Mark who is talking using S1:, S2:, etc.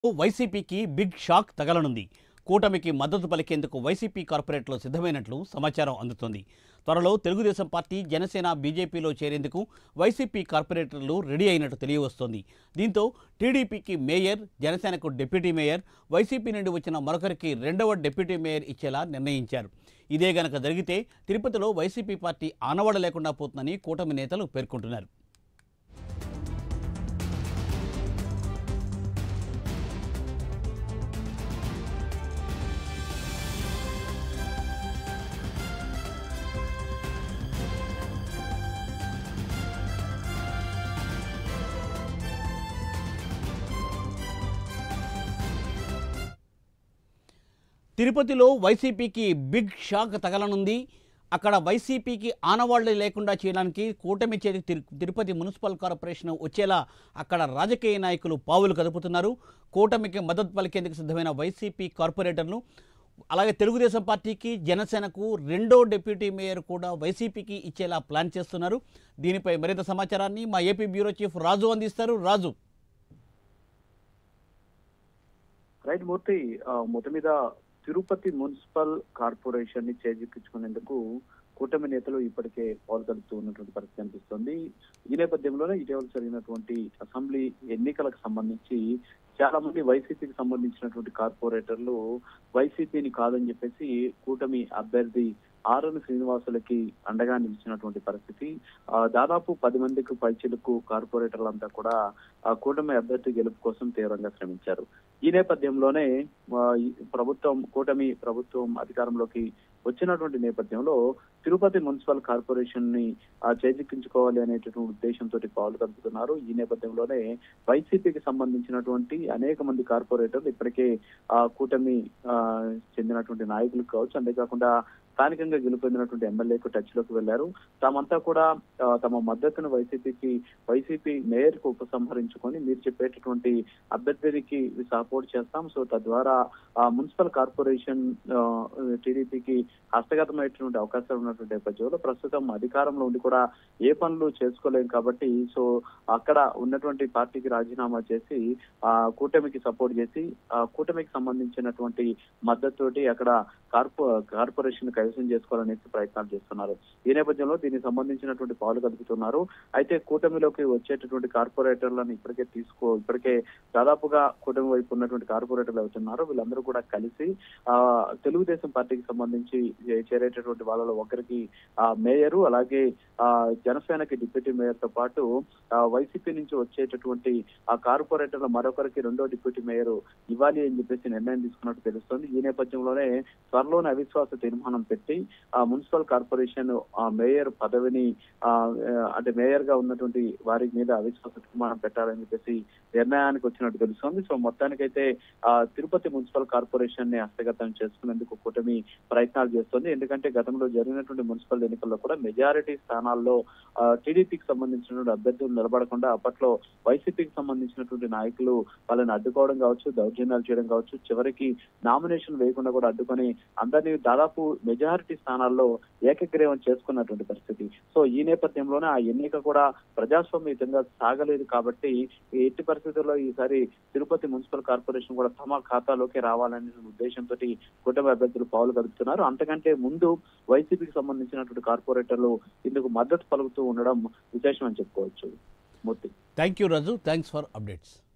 S1: వైసీపీకి big shock తగలనుంది కూటమికి మద్దతు పలికేందుకు వైసీపీ కార్పొరేట్లు సిద్ధమైనట్లు సమాచారం అందుతోంది త్వరలో తెలుగుదేశం పార్టీ జనసేన బీజేపీలో చేరేందుకు వైసీపీ కార్పొరేటర్లు రెడీ అయినట్టు తెలియవస్తోంది దీంతో టీడీపీకి మేయర్ జనసేనకు డిప్యూటీ మేయర్ వైసీపీ నుండి వచ్చిన మరొకరికి రెండవ డిప్యూటీ మేయర్ ఇచ్చేలా నిర్ణయించారు ఇదే గనక జరిగితే తిరుపతిలో వైసీపీ పార్టీ ఆనవాడ లేకుండా పోతుందని కూటమి నేతలు పేర్కొంటున్నారు తిరుపతిలో వైసీపీకి బిగ్ షాక్ తగలనుంది అక్కడ వైసీపీకి ఆనవాళ్లు లేకుండా చేయడానికి కూటమి చేతి తిరు- తిరుపతి మున్సిపల్ కార్పొరేషన్ వచ్చేలా అక్కడ రాజకీయ నాయకులు పావులు కదుపుతున్నారు కూటమికి మద్దతు పలికేందుకు సిద్ధమైన వైసీపీ కార్పొరేటర్లు అలాగే తెలుగుదేశం పార్టీకి జనసేనకు రెండో డిప్యూటీ మేయర్ కూడా వైసీపీకి ఇచ్చేలా ప్లాన్ చేస్తున్నారు దీనిపై మరింత సమాచారాన్ని మా ఏపీ బ్యూరో చీఫ్ రాజు అందిస్తారు రాజు
S2: రైట్ మూర్తి ఆ, మొత్తం మీద తిరుపతి మున్సిపల్ కార్పొరేషన్ ని చేజిక్కించుకునేందుకు కూటమి నేతలు ఇప్పటికే పాల్గొలుతూ ఉన్నటువంటి పరిస్థితి కనిపిస్తుంది ఈ నేపథ్యంలోనే ఇటీవల జరిగినటువంటి అసెంబ్లీ ఎన్నికలకు సంబంధించి చాలా మంది వైసీపీకి సంబంధించినటువంటి కార్పొరేటర్లు వైసీపీని కాదని చెప్పేసి కూటమి అభ్యర్థి ఆరుని శ్రీనివాసులకి అండగా నిలిచినటువంటి పరిస్థితి ఆ, దాదాపు పది మందికి పైచిలకు కార్పొరేటర్లంతా కూడా ఆ కూటమి అభ్యర్థి గెలుపు కోసం తీవ్రంగా శ్రమించారు ఈ నేపథ్యంలోనే ఆ, ఈ ప్రభుత్వం కూటమి ప్రభుత్వం అధికారంలోకి వచ్చినటువంటి నేపథ్యంలో తిరుపతి మున్సిపల్ కార్పొరేషన్ ని ఆ, చేజిక్కించుకోవాలి అనేటటువంటి ఉద్దేశంతో పాలు కలుపుతున్నారు ఈ నేపథ్యంలోనే వైసీపీకి సంబంధించినటువంటి అనేక మంది కార్పొరేటర్లు ఇప్పటికే ఆ కూటమి ఆ, చెందినటువంటి నాయకులు కావచ్చు అంతేకాకుండా స్థానికంగా గెలుపొందినటువంటి ఎమ్మెల్యేకు టచ్ లోకి వెళ్లారు తామంతా కూడా ఆ, తమ మద్దతును వైసీపీకి వైసీపీ మేయర్ కు ఉపసంహరించుకొని మీరు చెప్పేటటువంటి అభ్యర్థికి సపోర్ట్ చేస్తాం సో తద్వారా ఆ మున్సిపల్ కార్పొరేషన్ టీడీపీకి హస్తగతమైనటువంటి అవకాశాలు ఉన్నటువంటి నేపథ్యంలో ప్రస్తుతం అధికారంలో ఉండి కూడా ఏ పనులు చేసుకోలేం కాబట్టి సో అక్కడ ఉన్నటువంటి పార్టీకి రాజీనామా చేసి ఆ కూటమికి సపోర్ట్ చేసి ఆ కూటమికి సంబంధించినటువంటి మద్దతుతోటి అక్కడ కార్పొ కార్పొరేషన్ కైవసం చేసుకోవాలనేసి ప్రయత్నాలు చేస్తున్నారు ఈ నేపథ్యంలో దీనికి సంబంధించినటువంటి పాలు కలుపుతున్నారు అయితే కూటమిలోకి వచ్చేటటువంటి కార్పొరేటర్లను ఇప్పటికే తీసుకో ఇప్పటికే దాదాపుగా కూటమి వైపు ఉన్నటువంటి కార్పొరేటర్లు అవుతున్నారు వీళ్ళందరూ కూడా కలిసి ఆ తెలుగుదేశం పార్టీకి సంబంధించి చే- చేరేటటువంటి వాళ్ళలో ఒకరికి ఆ మేయరు అలాగే ఆ జనసేనకి డిప్యూటీ మేయర్ తో పాటు ఆ వైసీపీ నుంచి వచ్చేటటువంటి ఆ కార్పొరేటర్ల మరొకరికి రెండో డిప్యూటీ మేయర్ ఇవ్వాలి అని చెప్పేసి నిర్ణయం తీసుకున్నట్టు తెలుస్తోంది ఈ నేపథ్యంలోనే త్వరలోనే అవిశ్వాస తీర్మానం పెట్టి ఆ మున్సిపల్ కార్పొరేషన్ ఆ మేయర్ పదవిని ఆ ఆ, అంటే మేయర్ గా ఉన్నటువంటి వారి మీద అవిశ్వాస తీర్మానం పెట్టాలని చెప్పేసి నిర్ణయానికి వచ్చినట్టు తెలుస్తోంది సో మొత్తానికైతే ఆ తిరుపతి మున్సిపల్ కార్పొరేషన్ ని హస్తగతం చేసుకునేందుకు కూటమి ప్రయత్నాలు చేస్తోంది ఎందుకంటే గతంలో జరిగినటువంటి మున్సిపల్ ఎన్నికల్లో కూడా మెజారిటీ స్థానాల్లో ఆ, టీడీపీకి సంబంధించినటువంటి అభ్యర్థులు నిలబడకుండా అప్పట్లో వైసీపీకి సంబంధించినటువంటి నాయకులు వాళ్ళని అడ్డుకోవడం కావచ్చు దౌర్జన్యాలు చేయడం కావచ్చు చివరికి నామినేషన్ వేయకుండా కూడా అడ్డుకొని అందరినీ దాదాపు మెజారిటీ స్థానాల్లో ఏకగ్రీవం చేసుకున్నటువంటి పరిస్థితి సో ఈ నేపథ్యంలోనే ఆ ఎన్నిక కూడా ప్రజాస్వామ్యయుతంగా సాగలేదు కాబట్టి ఎట్టి పరిస్థితుల్లో ఈసారి తిరుపతి మున్సిపల్ కార్పొరేషన్ కూడా తమ ఖాతాలోకి రావాలనే ఉద్దేశంతో కూటమి అభ్యర్థులు పావులు కలుపుతున్నారు అంతకంటే ముందు వైసీపీకి సంబంధించినటువంటి కార్పొరేటర్లు ఇందుకు మద్దతు పలుకుతూ ఉండడం విశేషం అని చెప్పుకోవచ్చు Murthy
S1: thank you Raju thanks for updates